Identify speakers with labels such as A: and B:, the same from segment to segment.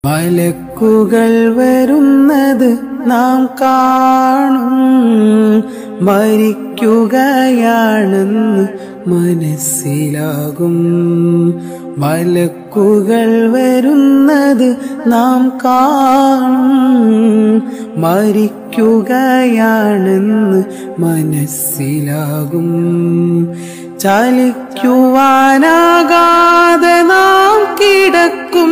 A: മലക്കുകൾ വരുന്നത് നാം കാണും മരിക്കുകയാണെന്ന് മനസ്സിലാകും മലക്കുകൾ വരുന്നത് നാം കാണും മരിക്കുകയാണെന്ന് മനസ്സിലാകും ചലിക്കുവാനാകാതെ നാം കിടക്കും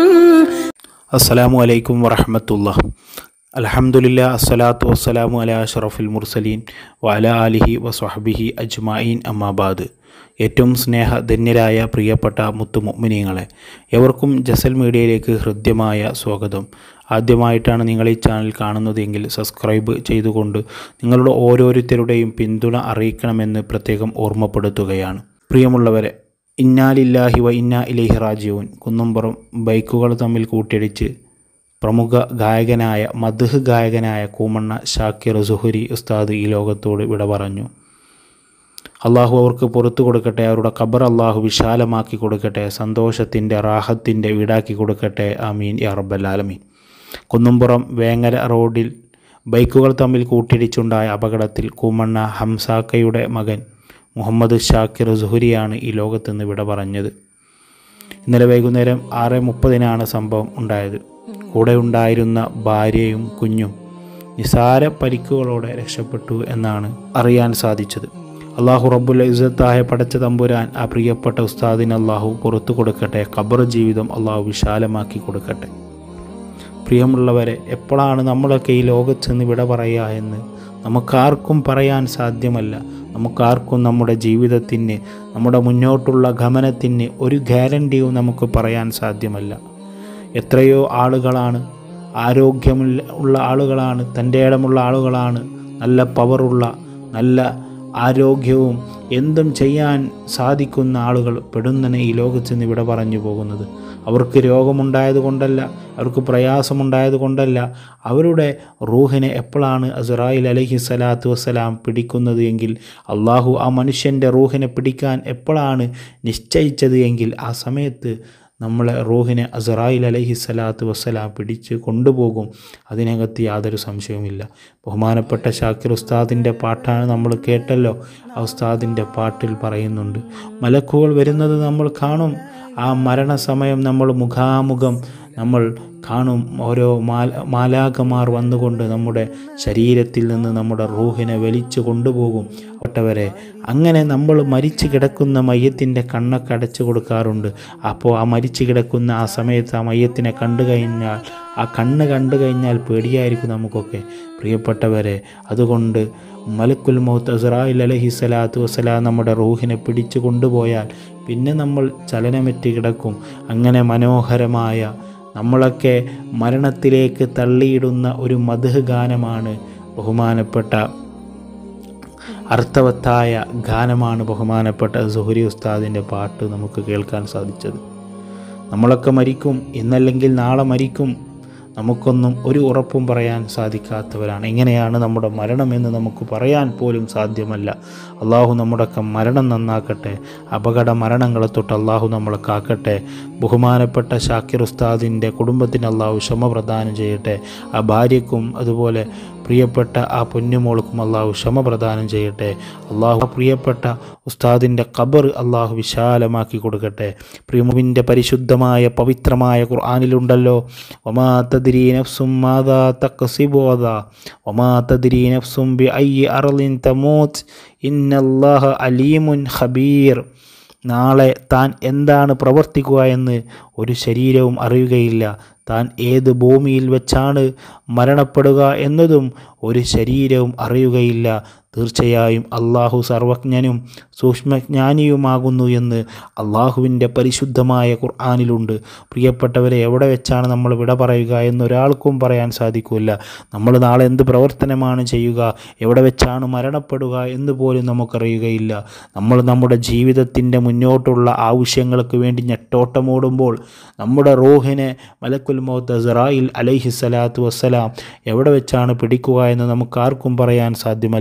B: അസ്സലാമു അലൈക്കും വറഹമത്തുള്ള അലഹമുല്ല അസ്സലാത്തു വസ്സലാമു അല അഷറഫുൽ മുർസലീൻ വഅല ആലിഹി വസ്വഹബിഹി അജ്മായിൻ അമ്മാബാദ് ഏറ്റവും സ്നേഹധന്യരായ പ്രിയപ്പെട്ട മുത്തുമുഅ്മിനീങ്ങളെ എവർക്കും ജസൽ മീഡിയയിലേക്ക് ഹൃദ്യമായ സ്വാഗതം ആദ്യമായിട്ടാണ് നിങ്ങൾ ഈ ചാനൽ കാണുന്നതെങ്കിൽ സബ്സ്ക്രൈബ് ചെയ്തുകൊണ്ട് നിങ്ങളുടെ ഓരോരുത്തരുടെയും പിന്തുണ അറിയിക്കണമെന്ന് പ്രത്യേകം ഓർമ്മപ്പെടുത്തുകയാണ് പ്രിയമുള്ളവരെ ഇന്നാലില്ലാഹി വ ഇന്നാ ഇലൈഹി റാജിഊൻ കുന്നുംപുറം ബൈക്കുകൾ തമ്മിൽ കൂട്ടിയിടിച്ച് പ്രമുഖ ഗായകനായ മധുഹ് ഗായകനായ കൂമണ്ണ ഷാക്കിർ സുഹരി ഉസ്താദ് ഈ ലോകത്തോട് വിട പറഞ്ഞു അള്ളാഹു അവർക്ക് പുറത്തു കൊടുക്കട്ടെ അവരുടെ ഖബർ അള്ളാഹു വിശാലമാക്കി കൊടുക്കട്ടെ സന്തോഷത്തിൻ്റെ റാഹത്തിൻ്റെ വീടാക്കി കൊടുക്കട്ടെ ആമീൻ യാ റബ്ബൽ ആലമീൻ കുന്നുംപുറം വേങ്ങര റോഡിൽ ബൈക്കുകൾ തമ്മിൽ കൂട്ടിയിടിച്ചുണ്ടായ അപകടത്തിൽ കൂമണ്ണ ഹംസാക്കയുടെ മകൻ മുഹമ്മദ് ഷാക്കിർ സുഹരിയാണ് ഈ ലോകത്ത് നിന്ന് വിട പറഞ്ഞത് ഇന്നലെ വൈകുന്നേരം ആറ് മുപ്പതിനാണ് സംഭവം ഉണ്ടായത് കൂടെ ഉണ്ടായിരുന്ന ഭാര്യയും കുഞ്ഞും നിസാര പരിക്കുകളോടെ രക്ഷപ്പെട്ടു എന്നാണ് അറിയാൻ സാധിച്ചത് അള്ളാഹു റബ്ബുൽ ഇസ്സത്തായ പടച്ച തമ്പുരാൻ ആ പ്രിയപ്പെട്ട ഉസ്താദിന് അള്ളാഹു പുറത്തു കൊടുക്കട്ടെ ഖബർ ജീവിതം അള്ളാഹു വിശാലമാക്കി കൊടുക്കട്ടെ പ്രിയമുള്ളവരെ എപ്പോഴാണ് നമ്മളൊക്കെ ഈ ലോകത്ത് നിന്ന് വിട പറയുക എന്ന് നമുക്കാർക്കും പറയാൻ സാധ്യമല്ല നമുക്കാർക്കും നമ്മുടെ ജീവിതത്തിന് നമ്മുടെ മുന്നോട്ടുള്ള ഗമനത്തിന് ഒരു ഗ്യാരണ്ടിയും നമുക്ക് പറയാൻ സാധ്യമല്ല എത്രയോ ആളുകളാണ് ആരോഗ്യമുള്ള ഉള്ള ആളുകളാണ് തൻ്റെ ഇടമുള്ള ആളുകളാണ് നല്ല പവറുള്ള നല്ല ആരോഗ്യവും എന്തും ചെയ്യാൻ സാധിക്കുന്ന ആളുകൾ പെടുന്നനെ ഈ ലോകത്ത് നിന്ന് ഇവിടെ പറഞ്ഞു പോകുന്നത് അവർക്ക് രോഗമുണ്ടായത് കൊണ്ടല്ല അവർക്ക് പ്രയാസമുണ്ടായത് കൊണ്ടല്ല അവരുടെ റൂഹിനെ എപ്പോഴാണ് അസുറായിൽ അലഹി സ്വലാത്തു വസ്സലാം പിടിക്കുന്നത് എങ്കിൽ അള്ളാഹു ആ മനുഷ്യൻ്റെ റൂഹിനെ പിടിക്കാൻ എപ്പോഴാണ് നിശ്ചയിച്ചത് എങ്കിൽ ആ സമയത്ത് നമ്മളെ റൂഹിനെ അസറായിൽ അലഹി സ്വലാത്തു വസ്സലാം പിടിച്ച് കൊണ്ടുപോകും അതിനകത്ത് യാതൊരു സംശയവുമില്ല ബഹുമാനപ്പെട്ട ഷാക്കിർ ഉസ്താദിൻ്റെ പാട്ടാണ് നമ്മൾ കേട്ടല്ലോ ആ ഉസ്താദിൻ്റെ പാട്ടിൽ പറയുന്നുണ്ട് മലക്കുകൾ വരുന്നത് നമ്മൾ കാണും ആ മരണസമയം നമ്മൾ മുഖാമുഖം നമ്മൾ കാണും ഓരോ മാല മാലാകമാർ വന്നുകൊണ്ട് നമ്മുടെ ശരീരത്തിൽ നിന്ന് നമ്മുടെ റൂഹിനെ വലിച്ചു കൊണ്ടുപോകും ഒട്ടവരെ അങ്ങനെ നമ്മൾ മരിച്ചു കിടക്കുന്ന മയ്യത്തിൻ്റെ കണ്ണൊക്കെ അടച്ചു കൊടുക്കാറുണ്ട് അപ്പോൾ ആ മരിച്ചു കിടക്കുന്ന ആ സമയത്ത് ആ മയ്യത്തിനെ കണ്ടു കഴിഞ്ഞാൽ ആ കണ്ണ് കണ്ടു കഴിഞ്ഞാൽ പേടിയായിരിക്കും നമുക്കൊക്കെ പ്രിയപ്പെട്ടവരെ അതുകൊണ്ട് മലക്കുൽ മൗത്ത് അസറായിൽ അലഹി സ്വലാത്തു വസ്സലാം നമ്മുടെ റൂഹിനെ പിടിച്ചു കൊണ്ടുപോയാൽ പിന്നെ നമ്മൾ ചലനമറ്റ് കിടക്കും അങ്ങനെ മനോഹരമായ നമ്മളൊക്കെ മരണത്തിലേക്ക് തള്ളിയിടുന്ന ഒരു മധുഹ് ഗാനമാണ് ബഹുമാനപ്പെട്ട അർത്ഥവത്തായ ഗാനമാണ് ബഹുമാനപ്പെട്ട സുഹരി ഉസ്താദിൻ്റെ പാട്ട് നമുക്ക് കേൾക്കാൻ സാധിച്ചത് നമ്മളൊക്കെ മരിക്കും ഇന്നല്ലെങ്കിൽ നാളെ മരിക്കും നമുക്കൊന്നും ഒരു ഉറപ്പും പറയാൻ സാധിക്കാത്തവരാണ് എങ്ങനെയാണ് നമ്മുടെ മരണമെന്ന് നമുക്ക് പറയാൻ പോലും സാധ്യമല്ല അള്ളാഹു നമ്മുടെയൊക്കെ മരണം നന്നാക്കട്ടെ അപകട മരണങ്ങളെ തൊട്ട് അള്ളാഹു നമ്മളെ കാക്കട്ടെ ബഹുമാനപ്പെട്ട ഷാക്കിർ ഉസ്താദിൻ്റെ കുടുംബത്തിന് അള്ളാഹു ക്ഷമ പ്രദാനം ചെയ്യട്ടെ ആ ഭാര്യയ്ക്കും അതുപോലെ പ്രിയപ്പെട്ട ആ പൊന്നുമോൾക്കും അള്ളാഹു ക്ഷമ പ്രദാനം ചെയ്യട്ടെ അള്ളാഹു പ്രിയപ്പെട്ട ഉസ്താദിൻ്റെ ഖബർ അള്ളാഹു വിശാലമാക്കി കൊടുക്കട്ടെ പ്രിയമുവിൻ്റെ പരിശുദ്ധമായ പവിത്രമായ ഖുർആാനിലുണ്ടല്ലോ ഒമാ തദ്രീ നഫ്സും മാതാ തക്സിബോദ ഒമാ തദ്രീ നഫ്സും ബി ഐ അറലിൻ തമോത്ത് ഇന്നല്ലാഹ അലീമുൻ ഖബീർ നാളെ താൻ എന്താണ് പ്രവർത്തിക്കുക എന്ന് ഒരു ശരീരവും അറിയുകയില്ല താൻ ഏത് ഭൂമിയിൽ വെച്ചാണ് മരണപ്പെടുക എന്നതും ഒരു ശരീരവും അറിയുകയില്ല തീർച്ചയായും അള്ളാഹു സർവജ്ഞനും സൂക്ഷ്മജ്ഞാനിയുമാകുന്നു എന്ന് അള്ളാഹുവിൻ്റെ പരിശുദ്ധമായ ഖുർആാനിലുണ്ട് പ്രിയപ്പെട്ടവരെ എവിടെ വെച്ചാണ് നമ്മൾ വിട പറയുക എന്നൊരാൾക്കും പറയാൻ സാധിക്കില്ല നമ്മൾ നാളെ എന്ത് പ്രവർത്തനമാണ് ചെയ്യുക എവിടെ വെച്ചാണ് മരണപ്പെടുക എന്ന് പോലും നമുക്കറിയുകയില്ല നമ്മൾ നമ്മുടെ ജീവിതത്തിൻ്റെ മുന്നോട്ടുള്ള ആവശ്യങ്ങൾക്ക് വേണ്ടി ഞെട്ടോട്ടമോടുമ്പോൾ നമ്മുടെ റൂഹിനെ മലക്കുൽ മൗത്ത് സറായിൽ അലൈഹി സ്വലാത്തു വസ്സലാം എവിടെ വെച്ചാണ് പിടിക്കുക എന്ന് നമുക്കാർക്കും പറയാൻ സാധ്യമല്ല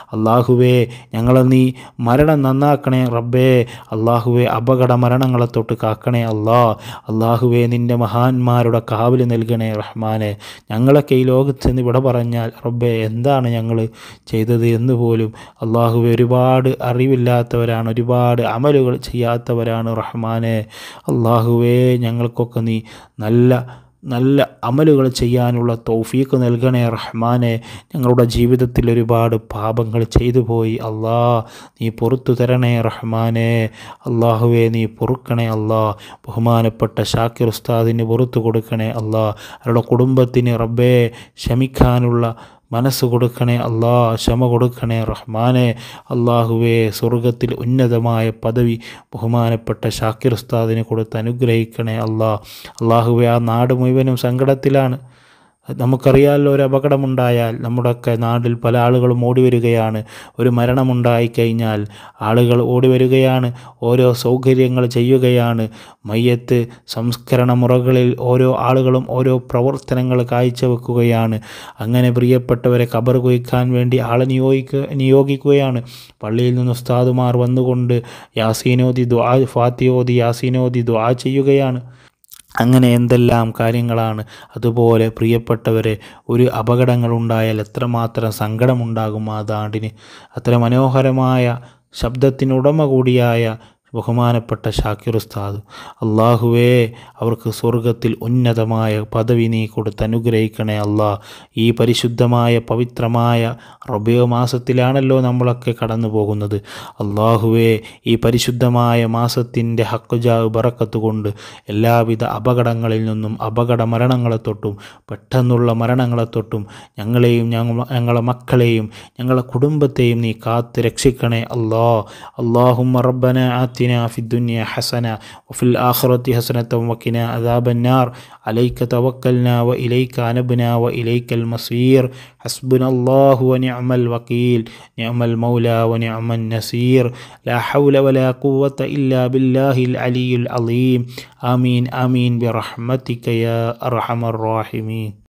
B: അള്ളാഹുവേ ഞങ്ങളെ നീ മരണം നന്നാക്കണേ റബ്ബേ അള്ളാഹുവേ അപകട മരണങ്ങളെ തൊട്ട് കാക്കണേ അല്ലാ അള്ളാഹുവേ നിൻ്റെ മഹാന്മാരുടെ കാവൽ നൽകണേ റഹ്മാനെ ഞങ്ങളൊക്കെ ഈ ലോകത്ത് നിന്ന് ഇവിടെ പറഞ്ഞാൽ റബ്ബേ എന്താണ് ഞങ്ങൾ ചെയ്തത് എന്ന് പോലും അള്ളാഹുവെ ഒരുപാട് അറിവില്ലാത്തവരാണ് ഒരുപാട് അമലുകൾ ചെയ്യാത്തവരാണ് റഹ്മാനെ അള്ളാഹുവേ ഞങ്ങൾക്കൊക്കെ നീ നല്ല നല്ല അമലുകൾ ചെയ്യാനുള്ള തൗഫീക്ക് നൽകണേ റഹ്മാനെ ഞങ്ങളുടെ ജീവിതത്തിൽ ഒരുപാട് പാപങ്ങൾ ചെയ്തു പോയി അള്ളാ നീ പുറത്തു തരണേ റഹ്മാനെ അള്ളാഹുവെ നീ പൊറുക്കണേ അല്ലാ ബഹുമാനപ്പെട്ട ഷാക്കിർ ഉസ്താദിന് പുറത്തു കൊടുക്കണേ അല്ലാ അവരുടെ കുടുംബത്തിന് റബ്ബേ ക്ഷമിക്കാനുള്ള മനസ്സ് കൊടുക്കണേ അല്ലാ ക്ഷമ കൊടുക്കണേ റഹ്മാനെ അള്ളാഹുവേ സ്വർഗത്തിൽ ഉന്നതമായ പദവി ബഹുമാനപ്പെട്ട ഷാക്കിർ ഉസ്താദിന് കൊടുത്ത് അനുഗ്രഹിക്കണേ അല്ലാ അള്ളാഹുവേ ആ നാട് മുഴുവനും സങ്കടത്തിലാണ് നമുക്കറിയാമല്ലോ ഒരു അപകടമുണ്ടായാൽ നമ്മുടെയൊക്കെ നാട്ടിൽ പല ആളുകളും ഓടി വരികയാണ് ഒരു മരണമുണ്ടായിക്കഴിഞ്ഞാൽ ആളുകൾ ഓടി വരികയാണ് ഓരോ സൗകര്യങ്ങൾ ചെയ്യുകയാണ് മയ്യത്ത് സംസ്കരണ മുറകളിൽ ഓരോ ആളുകളും ഓരോ പ്രവർത്തനങ്ങൾ കാഴ്ചവെക്കുകയാണ് അങ്ങനെ പ്രിയപ്പെട്ടവരെ കബർ കുയിക്കാൻ വേണ്ടി ആളെ നിയോഗിക്കുക നിയോഗിക്കുകയാണ് പള്ളിയിൽ നിന്ന് ഉസ്താദുമാർ വന്നുകൊണ്ട് യാസീനോദി ദ്വാ ഫാത്തിയോദി യാസീനോദി ദ്വാ ചെയ്യുകയാണ് അങ്ങനെ എന്തെല്ലാം കാര്യങ്ങളാണ് അതുപോലെ പ്രിയപ്പെട്ടവരെ ഒരു അപകടങ്ങളുണ്ടായാൽ എത്രമാത്രം സങ്കടമുണ്ടാകും ആ നാടിന് അത്ര മനോഹരമായ ശബ്ദത്തിനുടമ കൂടിയായ ബഹുമാനപ്പെട്ട ഷാക്കിർ ഉസ്താദ് അള്ളാഹുവേ അവർക്ക് സ്വർഗത്തിൽ ഉന്നതമായ പദവി നീ കൊടുത്ത് അനുഗ്രഹിക്കണേ അല്ലാ ഈ പരിശുദ്ധമായ പവിത്രമായ റബിയോ മാസത്തിലാണല്ലോ നമ്മളൊക്കെ കടന്നു പോകുന്നത് അള്ളാഹുവേ ഈ പരിശുദ്ധമായ മാസത്തിൻ്റെ ഹക്കുജാവ് ബറക്കത്ത് കൊണ്ട് എല്ലാവിധ അപകടങ്ങളിൽ നിന്നും അപകട മരണങ്ങളെ തൊട്ടും പെട്ടെന്നുള്ള മരണങ്ങളെ തൊട്ടും ഞങ്ങളെയും ഞങ്ങൾ ഞങ്ങളെ മക്കളെയും ഞങ്ങളെ കുടുംബത്തെയും നീ കാത്ത് രക്ഷിക്കണേ അല്ലാ അള്ളാഹും റബ്ബന ആത്തിന في الدنيا حسنة وفي الآخرة حسنة وقنا عذاب النار عليك توكلنا وإليك أنبنا وإليك المصير حسبنا الله ونعم الوكيل نعم المولى ونعم النصير لا حول ولا قوة إلا بالله العلي العظيم آمين آمين برحمتك يا أرحم الراحمين